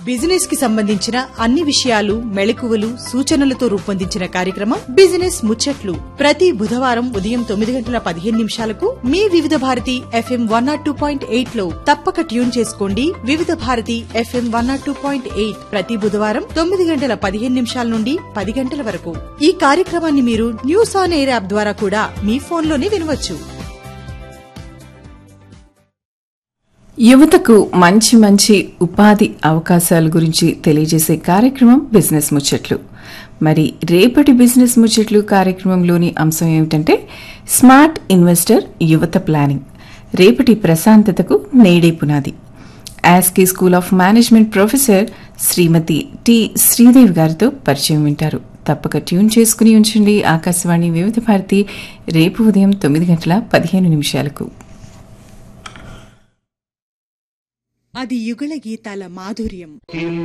business కి సంబంధించిన అన్ని విషయాలు మెళకువలు సూచనలతో రూపొందించిన కార్యక్రమం బిజినెస్ ముచ్చట్లు ప్రతి బుధవారం ఉదయం తొమ్మిది గంటల పదిహేను నిమిషాలకు మీ Vividh Bharati FM one nought two point eight లో తప్పక ట్యూన్ చేసుకోండి Vividh Bharati FM one nought two point eight ప్రతి బుధవారం తొమ్మిది గంటల పదిహేను నిమిషాల నుండి పది గంటల వరకు ఈ కార్యక్రమాన్ని మీరు న్యూస్ ఆన్ ఎయిర్ యాప్ ద్వారా కూడా మీ ఫోన్లోనే వినవచ్చు యువతకు మంచి మంచి ఉపాధి అవకాశాల గురించి తెలియజేసే కార్యక్రమం బిజినెస్ ముచ్చట్లు మరి రేపటి బిజినెస్ ముచ్చట్లు కార్యక్రమంలోని అంశం ఏమిటంటే స్మార్ట్ ఇన్వెస్టర్ యువత ప్లానింగ్ రేపటి ప్రశాంతతకు నేడే పునాది ASCI school of management professor శ్రీమతి టి శ్రీదేవి గారితో పరిచయం వింటారు తప్పక ట్యూన్ చేసుకుని ఉంచండి ఆకాశవాణి వివిధ భారతి రేపు ఉదయం తొమ్మిది గంటల పదిహేను నిమిషాలకు అది యుగళ గీతాల మాధుర్యం